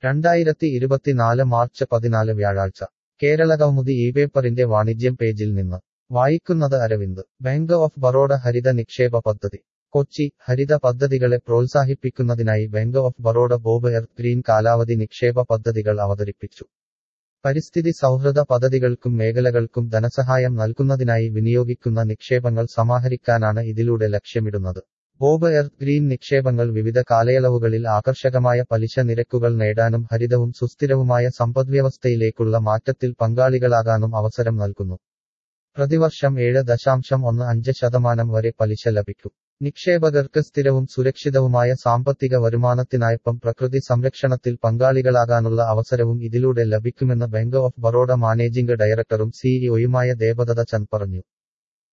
രണ്ടായിരത്തി ഇരുപത്തിനാല് മാർച്ച് പതിനാല് വ്യാഴാഴ്ച കേരളകൗമുദി ഈ പേപ്പറിന്റെ വാണിജ്യം പേജിൽ നിന്ന് വായിക്കുന്നത് അരവിന്ദ് ബാങ്ക് ഓഫ് ബറോഡ ഹരിത നിക്ഷേപ പദ്ധതി കൊച്ചി ഹരിത പദ്ധതികളെ പ്രോത്സാഹിപ്പിക്കുന്നതിനായി bank of Baroda BOB earth green കാലാവധി നിക്ഷേപ പദ്ധതികൾ അവതരിപ്പിച്ചു പരിസ്ഥിതി സൗഹൃദ പദ്ധതികൾക്കും മേഖലകൾക്കും ധനസഹായം നൽകുന്നതിനായി വിനിയോഗിക്കുന്ന നിക്ഷേപങ്ങൾ സമാഹരിക്കാനാണ് ഇതിലൂടെ ലക്ഷ്യമിടുന്നത് ബോബ് എർത്ത് ഗ്രീൻ നിക്ഷേപങ്ങൾ വിവിധ കാലയളവുകളിൽ ആകർഷകമായ പലിശ നിരക്കുകൾ നേടാനും ഹരിതവും സുസ്ഥിരവുമായ സമ്പദ്വ്യവസ്ഥയിലേക്കുള്ള മാറ്റത്തിൽ പങ്കാളികളാകാനും അവസരം നൽകുന്നു പ്രതിവർഷം ഏഴ് ദശാംശം ഒന്ന് അഞ്ച് ശതമാനം വരെ പലിശ ലഭിക്കും നിക്ഷേപകർക്ക് സ്ഥിരവും സുരക്ഷിതവുമായ സാമ്പത്തിക വരുമാനത്തിനായപ്പം പ്രകൃതി സംരക്ഷണത്തിൽ പങ്കാളികളാകാനുള്ള അവസരവും ഇതിലൂടെ ലഭിക്കുമെന്ന് ബാങ്ക് ഓഫ് ബറോഡ മാനേജിംഗ് ഡയറക്ടറും സിഇഒയുമായ ദേവദത്ത ചന്ദ് പറഞ്ഞു